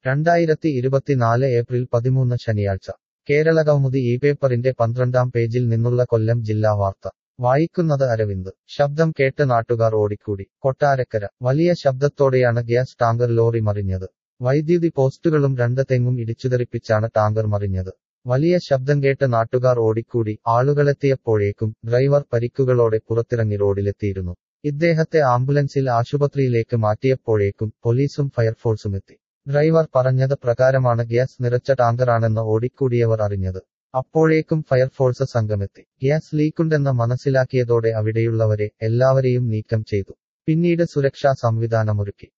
രണ്ടായിരത്തി ഇരുപത്തിനാല് ഏപ്രിൽ പതിമൂന്ന് ശനിയാഴ്ച കേരള കൗമുദി ഈ പേപ്പറിന്റെ പന്ത്രണ്ടാം പേജിൽ നിന്നുള്ള കൊല്ലം ജില്ലാ വാർത്ത വായിക്കുന്നത് അരവിന്ദ് ശബ്ദം കേട്ട് നാട്ടുകാർ ഓടിക്കൂടി കൊട്ടാരക്കര വലിയ ശബ്ദത്തോടെയാണ് ഗ്യാസ് ടാങ്കർ ലോറി മറിഞ്ഞത് വൈദ്യുതി പോസ്റ്റുകളും രണ്ട് തെങ്ങും ഇടിച്ചുതെറിപ്പിച്ചാണ് ടാങ്കർ മറിഞ്ഞത് വലിയ ശബ്ദം കേട്ട് നാട്ടുകാർ ഓടിക്കൂടി ആളുകളെത്തിയപ്പോഴേക്കും ഡ്രൈവർ പരിക്കുകളോടെ പുറത്തിറങ്ങി റോഡിലെത്തിയിരുന്നു ഇദ്ദേഹത്തെ ആംബുലൻസിൽ ആശുപത്രിയിലേക്ക് മാറ്റിയപ്പോഴേക്കും പോലീസും ഫയർഫോഴ്സും എത്തി ഡ്രൈവർ പറഞ്ഞത് പ്രകാരമാണ് ഗ്യാസ് നിറച്ച ടാങ്കറാണെന്ന് ഓടിക്കൂടിയവർ അറിഞ്ഞത് അപ്പോഴേക്കും ഫയർഫോഴ്സ് സംഘമെത്തി ഗ്യാസ് ലീക്കുണ്ടെന്ന് മനസ്സിലാക്കിയതോടെ അവിടെയുള്ളവരെ എല്ലാവരെയും നീക്കം ചെയ്തു പിന്നീട് സുരക്ഷാ സംവിധാനമൊരുക്കി